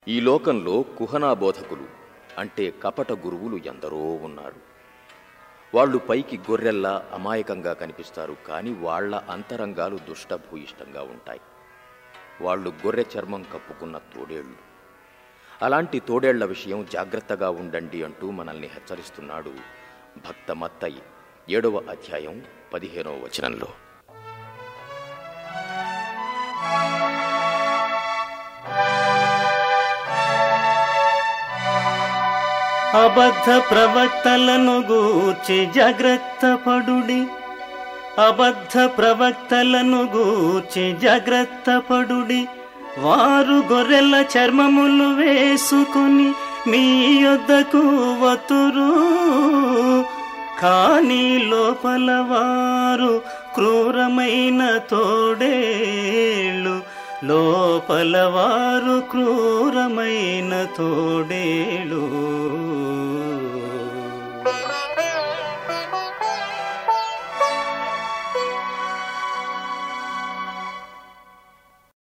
ఈ లోకంలో కుహనా బోధకులు అంటే కపట గురువులు ఎందరో ఉన్నారు వాళ్ళు పైకి గొర్రెల్లా అమాయకంగా కనిపిస్తారు కానీ వాళ్ళ అంతరంగాలు దుష్టభూయిష్టంగా ఉంటాయి వాళ్ళు గొర్రె చర్మం కప్పుకున్న తోడేళ్ళు అలాంటి తోడేళ్ల విషయం జాగ్రత్తగా ఉండండి అంటూ మనల్ని హెచ్చరిస్తున్నాడు భక్త మత్తయి ఏడవ అధ్యాయం పదిహేనవ వచనంలో అబద్ధ ప్రవక్తలను గూర్చి జాగ్రత్త పడుడి అబద్ధ ప్రవక్తలను గూర్చి జాగ్రత్త పడుడి వారు గొర్రెల చర్మములు వేసుకొని మీ యొద్దకు వతురు కానీ లోపల వారు క్రూరమైన తోడేళ్ళు లోపల వారు క్రూరమైన తోడేళ్ళు